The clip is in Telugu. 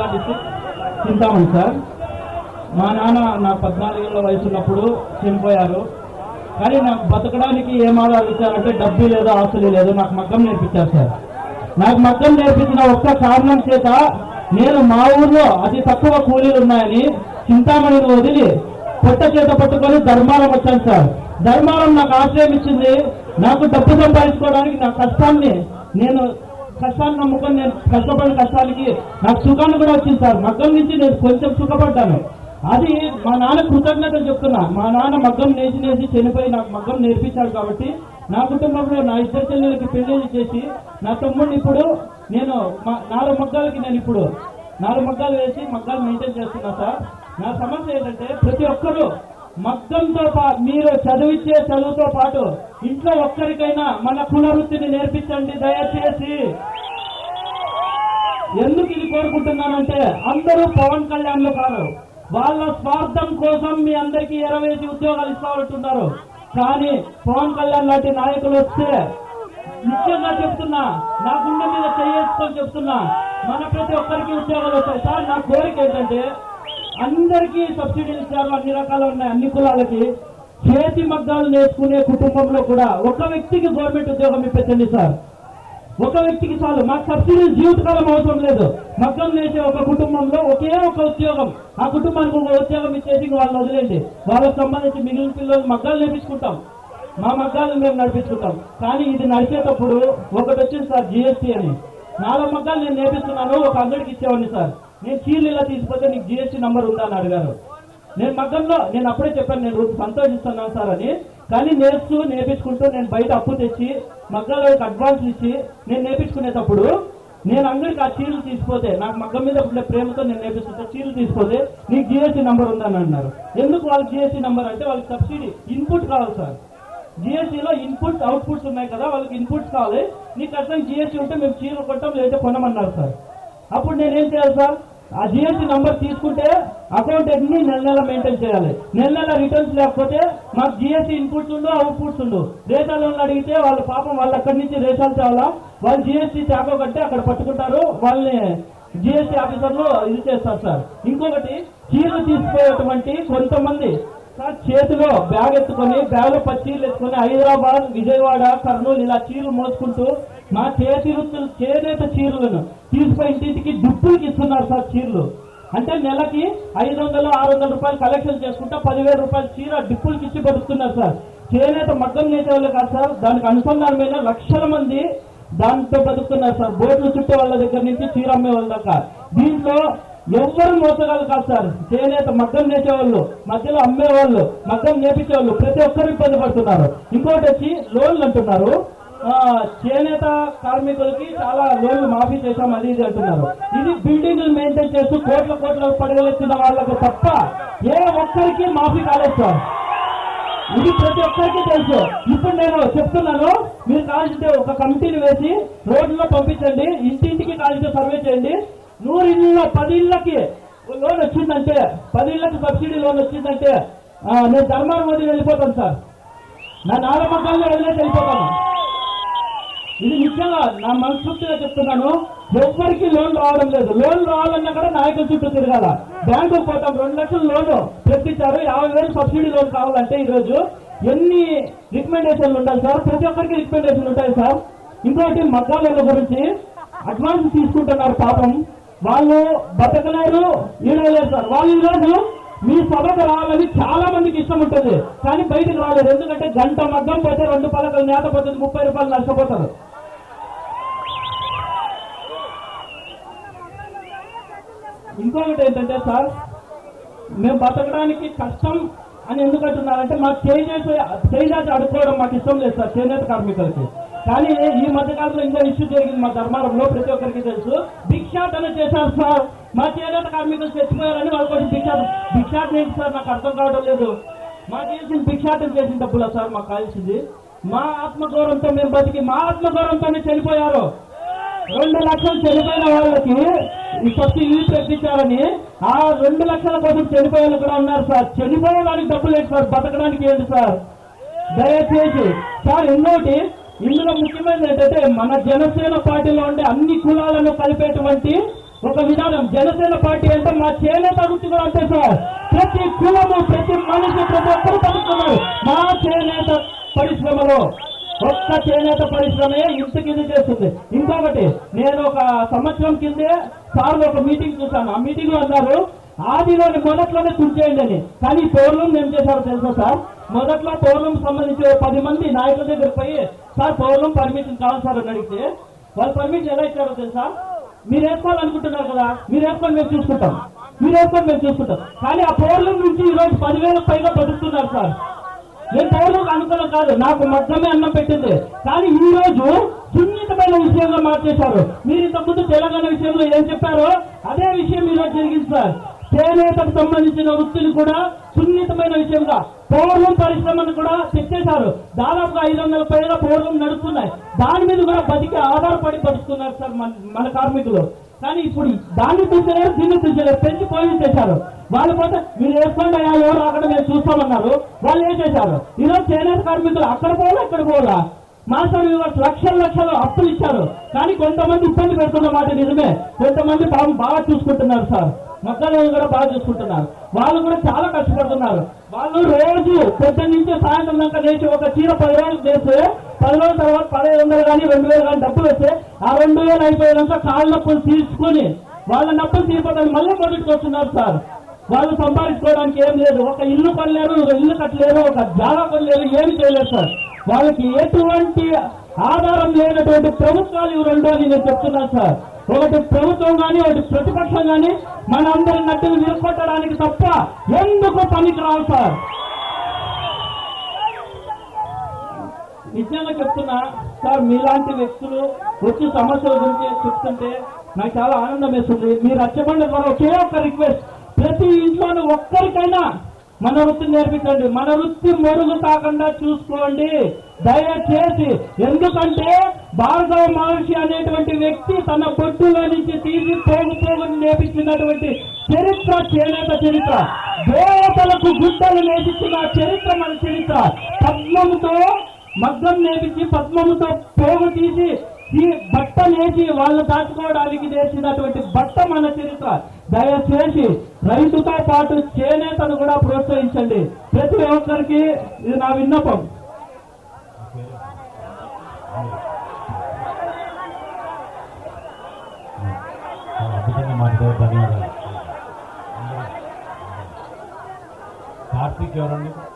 డిస్ట్రిక్ట్ చింతామణి సార్ మా నాన్న నా పద్నాలుగేళ్ల వయసు ఉన్నప్పుడు చనిపోయారు కానీ నాకు బతకడానికి ఏం ఆధారం ఇచ్చారంటే డబ్బు లేదు ఆస్తులు లేదు నాకు మగ్గం నేర్పించారు సార్ నాకు మగ్గం నేర్పించిన ఒక్క కారణం చేత నేను మా ఊర్లో అతి తక్కువ కూలీలు ఉన్నాయని చింతామణిని వదిలి పొట్ట చేత పట్టుకొని ధర్మారం వచ్చాను సార్ ధర్మారం నాకు ఆశ్రయం ఇచ్చింది నాకు డబ్బు సంపాదించుకోవడానికి నా కష్టాన్ని నేను కష్టాన్ని నమ్ముకొని నేను కష్టపడిన కష్టానికి నాకు సుఖాన్ని కూడా వచ్చింది సార్ మగ్గం నుంచి నేను కొంచెం సుఖపడ్డాను అది మా నాన్న కృతజ్ఞతలు చెప్తున్నా మా నాన్న మగ్గం నేసి నేసి చనిపోయి నాకు మగ్గం నేర్పించాడు కాబట్టి నా కుటుంబంలో నా ఇద్దరు చెల్లెలకి పెళ్లి చేసి నా తమ్ముడిని ఇప్పుడు నేను మా- నాలుగు మగ్గాలకి నేను ఇప్పుడు నాలుగు మగ్గాలు వేసి మగ్గాలు మెయింటైన్ చేస్తున్నా సార్ నా సమస్య ఏంటంటే ప్రతి ఒక్కరూ మగ్గంతో పా- మీరు చదివించే చదువుతో పాటు ఇంట్లో ఒక్కరికైనా మన కుల వృత్తిని నేర్పించండి దయచేసి ఎందుకు ఇది కోరుకుంటున్నానంటే అందరూ పవన్ కళ్యాణ్లు కాదు వాళ్ళ స్వార్థం కోసం మీ అందరికీ ఎరవేసి ఉద్యోగాలు ఇస్తామంటున్నారు కానీ పవన్ కళ్యాణ్ లాంటి నాయకులు వస్తే నిత్యంగా చెప్తున్నా నా గుండె మీద చేసుకొని చెప్తున్నా మన ప్రతి ఒక్కరికి ఉద్యోగాలు వస్తాయి సార్ నా కోరిక ఏంటంటే అందరికీ సబ్సిడీలు ఇచ్చారు అన్ని రకాలు ఉన్నాయి అన్ని కులాలకి చేతి మగ్గాలు నేర్చుకునే కుటుంబంలో కూడా ఒక వ్యక్తికి గవర్నమెంట్ ఉద్యోగం ఇప్పించండి సార్ ఒక వ్యక్తికి చాలు మాకు సబ్సిడీ జీవితకాలం అవసరం లేదు మగ్గం వేసే ఒక కుటుంబంలో ఒకే ఒక ఉద్యోగం ఆ కుటుంబానికి ఒక ఉద్యోగం ఇచ్చేసి ఇంక వాళ్ళని వదిలేండి వాళ్ళకి సంబంధించి మిగిలిన పిల్లలు మగ్గాలు నేర్పించుకుంటాం మా మగ్గాలు మేము నడిపించుకుంటాం కానీ ఇది నడిచేటప్పుడు ఒకటి వచ్చింది సార్ జిఎస్టీ అని నాలుగు మగ్గాలు నేను నేర్పిస్తున్నాను ఒక అంగడికి ఇచ్చేవాడిని సార్ నేను చీలు ఇలా తీసుకుపోతే నీకు జిఎస్టీ నంబర్ ఉందా అని అడిగారు నేను మగ్గంలో నేను అప్పుడే చెప్పాను నేను సంతోషిస్తున్నాను సార్ అని కానీ నేర్చుతూ నేర్పించుకుంటూ నేను బయట అప్పు తెచ్చి మగ్గంలోకి అడ్వాన్స్ ఇచ్చి నేను నేర్పించుకునేటప్పుడు నేను అంగడికి ఆ చీరలు తీసిపోతే నాకు మగ్గం మీద ఉండే ప్రేమతో నేను నేర్పిస్తుంటే చీరలు తీసిపోతే నీకు జిఎస్టీ నంబర్ ఉందని అన్నారు ఎందుకు వాళ్ళకి జిఎస్టీ నంబర్ అంటే వాళ్ళకి సబ్సిడీ ఇన్పుట్ కావాలి సార్ జిఎస్టీలో ఇన్పుట్స్ అవుట్పుట్స్ ఉన్నాయి కదా వాళ్ళకి ఇన్పుట్స్ కావాలి నీకు అర్థం జిఎస్టీ ఉంటే మేము చీరలు కొట్టం లేదా కొనమన్నారు సార్ అప్పుడు నేనేం చేయాలి సార్ ఆ జిఎస్టీ నంబర్ తీసుకుంటే అకౌంట్ ఎన్ని నెల నెల మెయింటైన్ చేయాలి నెల నెల రిటర్న్స్ లేకపోతే మాకు జిఎస్టీ ఇన్పుట్స్ ఉండు అవుట్పుట్స్ ఉండు రేషాలు అడిగితే వాళ్ళ పాపం వాళ్ళు అక్కడి నుంచి రేషాలు తేవాలా వాళ్ళు జిఎస్టీ చాకో కట్టి అక్కడ పట్టుకుంటారు వాళ్ళని జిఎస్టీ ఆఫీసర్లు ఇది చేస్తారు సార్ ఇంకొకటి చీరలు తీసుకుపోయేటువంటి కొంతమంది సార్ చేతిలో బ్యాగ్ ఎత్తుకొని బ్యాగ్ లో పచ్చీలు ఎత్తుకొని హైదరాబాద్ విజయవాడ కర్నూలు ఇలా చీరలు మోసుకుంటూ మా చేతి వృత్తులు చేనేత చీరలను తీసుకుపోయి ఇంటింటికి దుప్పులకి ఇస్తున్నారు సార్ చీరలు అంటే నెలకి ఐదు వందలు ఆరు వందల రూపాయలు కలెక్షన్ చేసుకుంటా పదివేల రూపాయల చీర డిప్పులకి ఇచ్చి బతుకుతున్నారు సార్ చేనేత మగ్గం నేసే వాళ్ళు కాదు సార్ దానికి అనుసంధానమైన లక్షల మంది దాంతో బతుకుతున్నారు సార్ బోట్లు చుట్టే వాళ్ళ దగ్గర నుంచి చీర అమ్మే వాళ్ళ దాకా దీంట్లో ఎవ్వరు మోసగాలు కాదు సార్ చేనేత మగ్గం నేసేవాళ్ళు మధ్యలో అమ్మేవాళ్ళు మగ్గం నేర్పించేవాళ్ళు ప్రతి ఒక్కరు ఇబ్బంది పడుతున్నారు ఇంకోటి వచ్చి లోన్లు అంటున్నారు ఆ, చేనేత కార్మికులకి చాలా లోన్లు మాఫీ చేశాం అది ఇది అంటున్నారు ఇది బిల్డింగ్లు మెయింటైన్ చేస్తూ కోట్ల కోట్ల పడగలెత్తిన వాళ్ళకు తప్ప ఏ ఒక్కరికి మాఫీ కాలేదు సార్ ఇది ప్రతి ఒక్కరికి తెలుసు ఇప్పుడు నేను చెప్తున్నాను మీరు కావాల్సింటే ఒక కమిటీని వేసి రోడ్లలో పంపించండి ఇంటింటికి కావాల్సిన సర్వే చేయండి నూరు ఇళ్ళలో పది ఇళ్ళకి లోన్ వచ్చిందంటే పది ఇళ్ళకి సబ్సిడీ లోన్ వచ్చిందంటే ఆ, నేను ధర్మారం వదిలి వెళ్ళిపోతాను సార్ నా నాగమకాల్లో వదిలేసి వెళ్ళిపోతాను ఇది నిజంగా నా మనస్ఫూర్తిగా చెప్తున్నాను ఎవ్వరికి లోన్ రావడం లేదు లోన్ రావాలన్నా కూడా నాయకుల చుట్టూ తిరగాల బ్యాంకుకు పోతాం రెండు లక్షల లోన్ తెప్పించారు యాభై వేలు సబ్సిడీ లోన్ కావాలంటే ఈ రోజు ఎన్ని రికమెండేషన్లు ఉండాలి సార్ ప్రతి ఒక్కరికి రికమెండేషన్ ఉంటాయి సార్ ఇంకోటి మగ్గాల గురించి అడ్వాన్స్ తీసుకుంటున్నారు పాపం వాళ్ళు బతకలేరు ఈడలేరు సార్ వాళ్ళు ఈ రోజు మీ సభకు రావాలని చాలా మందికి ఇష్టం ఉంటుంది కానీ బయటకు రాలేదు ఎందుకంటే గంట మగ్గం పోతే రెండు పలకలు నేత పోతుంది ముప్పై రూపాయలు నష్టపోతారు ఇంకొకటి ఏంటంటే సార్ మేము బతకడానికి కష్టం అని ఎందుకు అంటున్నారంటే మాకు చేసేసి చేయాల్సి అడుక్కోవడం మాకు ఇష్టం లేదు సార్ చేనేత కార్మికులకి కానీ ఈ మధ్య కాలంలో ఇంకా ఇష్యూ జరిగింది మా ధర్మారంలో ప్రతి ఒక్కరికి తెలుసు భిక్షాటన చేశారు సార్ మా చేనేత కార్మికులు చచ్చిపోయారని వాళ్ళు కొంచెం భిక్షాటన భిక్షాటన ఏంటి సార్ నాకు అర్థం కావడం లేదు మాకు తెలిసిన భిక్షాటన చేసిన డబ్బులా సార్ మాకు కావాల్సింది మా ఆత్మగౌరవంతో మేము బతికి మా ఆత్మగౌరవంతోనే చనిపోయారు రెండు లక్షలు చనిపోయిన వాళ్ళకి ఈ ఫస్ట్ ఇల్లు తెప్పించారని ఆ రెండు లక్షల కోసం చనిపోయే వాళ్ళు కూడా ఉన్నారు సార్ చనిపోయే వాళ్ళకి డబ్బులు ఏంటి సార్ బతకడానికి ఏంటి సార్ దయచేసి సార్ ఇంకోటి ఇందులో ముఖ్యమైనది ఏంటంటే మన జనసేన పార్టీలో ఉండే అన్ని కులాలను కలిపేటువంటి ఒక విధానం జనసేన పార్టీ అంటే మా చేనేత వృత్తి కూడా అంతే సార్ ప్రతి కులము ప్రతి మనిషి ప్రతి ఒక్కరు బతుకుతున్నారు మా చేనేత పరిశ్రమలో ఒక్క చేనేత పరిశ్రమే ఇంత కింద చేస్తుంది ఇంకొకటి నేను ఒక సంవత్సరం కిందే సార్లు ఒక మీటింగ్ చూశాను ఆ మీటింగ్ లో అన్నారు ఆదిలోని మొదట్లోనే తుంచేయండి అని కానీ పౌర్ణం ఏం చేశారో తెలుసా సార్ మొదట్లో పౌర్ణం సంబంధించి ఓ పది మంది నాయకుల దగ్గర పోయి సార్ పౌర్ణం పర్మిషన్ కావాలి సార్ అని అడిగితే వాళ్ళు పర్మిషన్ ఎలా ఇచ్చారో తెలుసా మీరు వేసుకోవాలనుకుంటున్నారు కదా మీరు వేసుకొని మేము చూసుకుంటాం మీరు వేసుకొని మేము చూసుకుంటాం కానీ ఆ పౌర్ణం నుంచి ఈ రోజు పదివేల పైగా బతుకుతున్నారు సార్ నేను పౌరులకు అనుకూలం కాదు నాకు మద్దమే అన్నం పెట్టింది కానీ ఈ రోజు సున్నితమైన విషయంగా మార్చేశారు మీరు ఇంతకుముందు తెలంగాణ విషయంలో ఏం చెప్పారో అదే విషయం ఈ రోజు జరిగింది సార్ చేనేతకు సంబంధించిన వృత్తిని కూడా సున్నితమైన విషయంగా పౌర్వం పరిశ్రమను కూడా తెచ్చేశారు దాదాపుగా ఐదు వందల పైగా పౌర్వం నడుస్తున్నాయి దాని మీద కూడా బతికి ఆధారపడి బతుకుతున్నారు సార్ మన మన కార్మికులు కానీ ఇప్పుడు దాన్ని తెచ్చలేరు దీన్ని తెచ్చలేరు పెంచి పోయి చేశారు వాళ్ళు పోతే మీరు వేసుకోండి అయ్యా ఎవరు అక్కడ మేము చూస్తామన్నారు వాళ్ళు ఏం చేశారు ఈరోజు చేనేత కార్మికులు అక్కడ పోవాలా ఇక్కడ పోవాలా మాస్టర్ వ్యూవర్స్ లక్షల లక్షలు అప్పులు ఇచ్చారు కానీ కొంతమంది ఇబ్బంది పెడుతున్న మాట నిజమే కొంతమంది పాపం బాగా చూసుకుంటున్నారు సార్ మొక్కలను కూడా బాగా చూసుకుంటున్నారు వాళ్ళు కూడా చాలా కష్టపడుతున్నారు వాళ్ళు రోజు పొద్దున్న నుంచి సాయంత్రం దాకా లేచి ఒక చీర పది రోజులు చేస్తే పది రోజుల తర్వాత పదిహేను వందలు కానీ రెండు వేలు కానీ డబ్బులు వస్తే ఆ రెండు వేలు అయిపోయినాక కాళ్ళ నొప్పులు తీసుకొని వాళ్ళ నొప్పులు తీసుకోవడానికి మళ్ళీ మొదటికి వస్తున్నారు సార్ వాళ్ళు సంపాదించుకోవడానికి ఏం లేదు ఒక ఇల్లు కొనలేరు ఒక ఇల్లు కట్టలేరు ఒక జాగా కొనలేరు ఏమి చేయలేరు సార్ వాళ్ళకి ఎటువంటి ఆధారం లేనటువంటి ప్రభుత్వాలు ఇవి రెండు అని నేను చెప్తున్నాను సార్ ఒకటి ప్రభుత్వం కానీ ఒకటి ప్రతిపక్షం కానీ మన అందరి నట్టులు నిలబట్టడానికి తప్ప ఎందుకు పనికి రావు సార్ నిజంగా చెప్తున్నా సార్ మీలాంటి వ్యక్తులు వచ్చి సమస్యల గురించి చెప్తుంటే నాకు చాలా ఆనందం వేస్తుంది మీరు రచ్చబండ ద్వారా ఒకే ఒక్క రిక్వెస్ట్ ప్రతి ఇంట్లోనూ ఒక్కరికైనా మన వృత్తి నేర్పించండి మన వృత్తి మొరుగు కాకుండా చూసుకోండి దయచేసి ఎందుకంటే భార్గవ మహర్షి అనేటువంటి వ్యక్తి తన బొట్టులో నుంచి తీసి పోగు పోగుని నేర్పించినటువంటి చరిత్ర చేనేత చరిత్ర దేవతలకు గుడ్డలు నేర్పించిన చరిత్ర మన చరిత్ర పద్మముతో మగ్గం నేర్పించి పద్మముతో పోగు తీసి ఈ బట్ట నేసి వాళ్ళు దాచుకోవడానికి నేర్చినటువంటి బట్ట మన చరిత్ర దయచేసి రైతుతో పాటు చేనేతను కూడా ప్రోత్సహించండి ప్రతి ఒక్కరికి ఇది నా విన్నపం చాలా అద్భుతంగా మాట్లాడారు ధన్యవాదాలు కార్తీక్ ఎవరండి